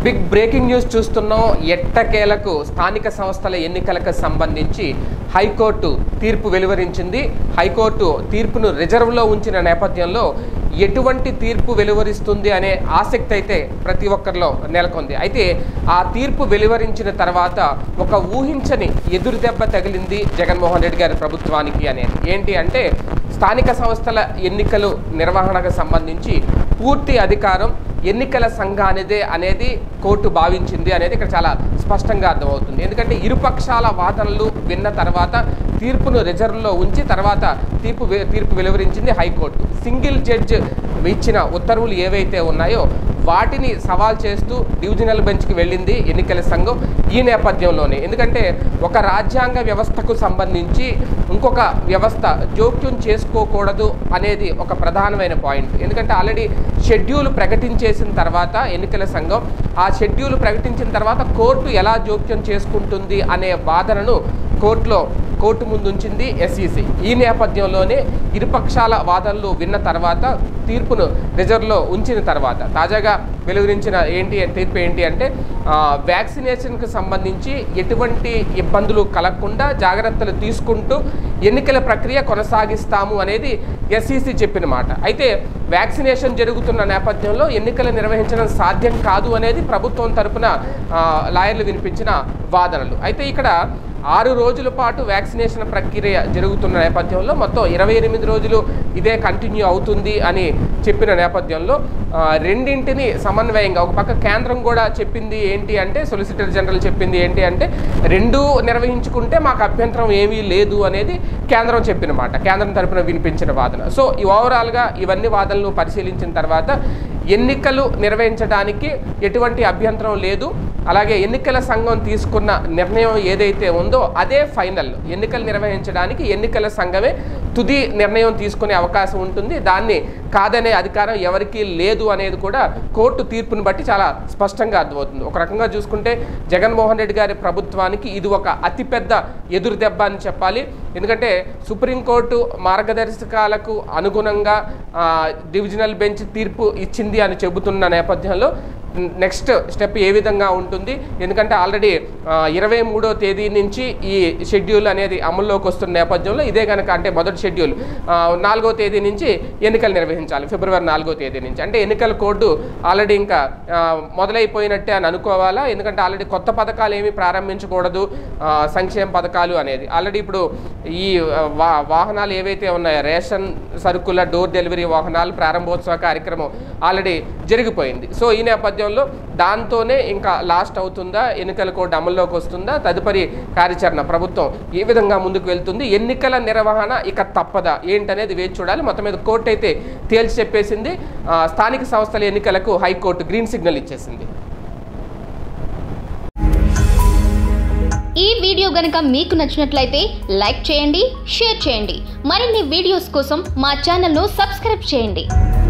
big breaking news చూస్తున్నాం ఎట్టకేలకు స్థానిక సంస్థల ఎన్నికలకు సంబంధించి హైకోర్టు తీర్పు వెలువరించింది హైకోర్టు తీర్పును రిజర్వ్లో ఉంచిన నేపథ్యంలో ఎటువంటి తీర్పు వెలువరిస్తుంది అనే ఆసక్తి అయితే ప్రతి ఒక్కరిలో నెలకొంది అయితే ఆ తీర్పు వెలువరించిన తర్వాత ఒక ఊహించని ఎదురు దెబ్బ తగిలింది జగన్మోహన్ రెడ్డి గారి ప్రభుత్వానికి అనేది ఏంటి అంటే స్థానిక సంస్థల ఎన్నికలు నిర్వహణకు సంబంధించి పూర్తి అధికారం ఎన్నికల సంఘానిదే అనేది కోర్టు భావించింది అనేది ఇక్కడ చాలా స్పష్టంగా అర్థమవుతుంది ఎందుకంటే ఇరుపక్షాల వాదనలు విన్న తర్వాత తీర్పును రిజర్వ్లో ఉంచి తర్వాత తీర్పు వె- తీర్పు వెలువరించింది హైకోర్టు సింగిల్ జడ్జ్ ఇచ్చిన ఉత్తర్వులు ఏవైతే ఉన్నాయో వాటిని సవాల్ చేస్తూ డివిజనల్ బెంచ్కి వెళ్ళింది ఎన్నికల సంఘం ఈ నేపథ్యంలోనే ఎందుకంటే ఒక రాజ్యాంగ వ్యవస్థకు సంబంధించి ఇంకొక వ్యవస్థ జోక్యం చేసుకోకూడదు అనేది ఒక ప్రధానమైన పాయింట్ ఎందుకంటే ఆల్రెడీ షెడ్యూల్ ప్రకటించేసిన తర్వాత ఎన్నికల సంఘం ఆ షెడ్యూల్ ప్రకటించిన తర్వాత కోర్టు ఎలా జోక్యం చేసుకుంటుంది అనే వాదనను కోర్టులో కోర్టు ముందు ఉంచింది ఎస్ఈసి ఈ నేపథ్యంలోనే ఇరుపక్షాల వాదనలు విన్న తర్వాత తీర్పును రిజర్వ్లో ఉంచిన తర్వాత తాజాగా వెలువరించిన ఏంటి తీర్పు ఏంటి అంటే ఆ, వ్యాక్సినేషన్కి సంబంధించి ఎటువంటి ఇబ్బందులు కలగకుండా జాగ్రత్తలు తీసుకుంటూ ఎన్నికల ప్రక్రియ కొనసాగిస్తాము అనేది ఎస్ఈసి చెప్పిన మాట అయితే వ్యాక్సినేషన్ జరుగుతున్న నేపథ్యంలో ఎన్నికలు నిర్వహించడం సాధ్యం కాదు అనేది ప్రభుత్వం తరపున ఆ, లాయర్లు వినిపించిన వాదనలు అయితే ఇక్కడ ఆరు రోజుల పాటు వ్యాక్సినేషన్ ప్రక్రియ జరుగుతున్న నేపథ్యంలో మొత్తం ఇరవై ఎనిమిది రోజులు ఇదే కంటిన్యూ అవుతుంది అని చెప్పిన నేపథ్యంలో ఆ, రెండింటిని సమన్వయంగా ఒక పక్క కేంద్రం కూడా చెప్పింది ఏంటి అంటే సొలిసిటర్ జనరల్ చెప్పింది ఏంటి అంటే రెండు నిర్వహించుకుంటే మాకు అభ్యంతరం ఏమీ లేదు అనేది కేంద్రం చెప్పిన మాట కేంద్రం తరపున వినిపించిన వాదన సో ఈ ఓవరాల్గా ఇవన్నీ వాదనలు పరిశీలించిన తర్వాత ఎన్నికలు నిర్వహించడానికి ఎటువంటి అభ్యంతరం లేదు అలాగే ఎన్నికల సంఘం తీసుకున్న నిర్ణయం ఏదైతే ఉందో అదే ఫైనల్ ఎన్నికలు నిర్వహించడానికి ఎన్నికల సంఘమే తుది నిర్ణయం తీసుకునే అవకాశం ఉంటుంది దాన్ని కాదనే అధికారం ఎవరికీ లేదు అనేది కూడా కోర్టు తీర్పుని బట్టి చాలా స్పష్టంగా అర్థమవుతుంది ఒక రకంగా చూసుకుంటే జగన్మోహన్ రెడ్డి గారి ప్రభుత్వానికి ఇది ఒక అతిపెద్ద ఎదురు దెబ్బ అని చెప్పాలి ఎందుకంటే సుప్రీంకోర్టు మార్గదర్శకాలకు అనుగుణంగా ఆ, డివిజనల్ బెంచ్ తీర్పు ఇచ్చింది అని చెబుతున్న నేపథ్యంలో నెక్స్ట్ స్టెప్ ఏ విధంగా ఉంటుంది ఎందుకంటే ఆల్రెడీ ఇరవై మూడో తేదీ నుంచి ఈ షెడ్యూల్ అనేది అమల్లోకి వస్తున్న నేపథ్యంలో ఇదే కనుక అంటే మొదటి షెడ్యూల్ ఆ, నాలుగో తేదీ నుంచి ఎన్నికలు నిర్వహించాలి ఫిబ్రవరి నాలుగో తేదీ నుంచి అంటే ఎన్నికల కోడ్ ఆల్రెడీ ఇంకా ఆ, మొదలైపోయినట్టే అని అనుకోవాలా ఎందుకంటే ఆల్రెడీ కొత్త పథకాలు ఏమీ ప్రారంభించకూడదు ఆ, సంక్షేమ పథకాలు అనేది ఆల్రెడీ ఇప్పుడు ఈ ఆ, వా వాహనాలు ఏవైతే ఉన్నాయో రేషన్ సరుకుల డోర్ డెలివరీ వాహనాలు ప్రారంభోత్సవ కార్యక్రమం ఆల్రెడీ జరిగిపోయింది సో ఈ నేపథ్యంలో దాంతోనే ఇంకా లాస్ట్ అవుతుందా ఎన్నికల కోడ్ అమల్లోకి వస్తుందా తదుపరి కార్యాచరణ ప్రభుత్వం ఏ విధంగా ముందుకు వెళ్తుంది ఎన్నికల నిర్వహణ ఇక తప్పదా ఏంటనేది వేచి చూడాలి మొత్తం మీద కోర్టు అయితే తేల్చి చెప్పేసింది ఆ, స్థానిక సంస్థల ఎన్నికలకు హైకోర్టు గ్రీన్ సిగ్నల్ ఇచ్చేసింది ఈ వీడియో గనక మీకు నచ్చినట్లయితే లైక్ చేయండి షేర్ చేయండి మరిన్ని వీడియోస్ కోసం మా ఛానల్ను సబ్స్క్రైబ్ చేయండి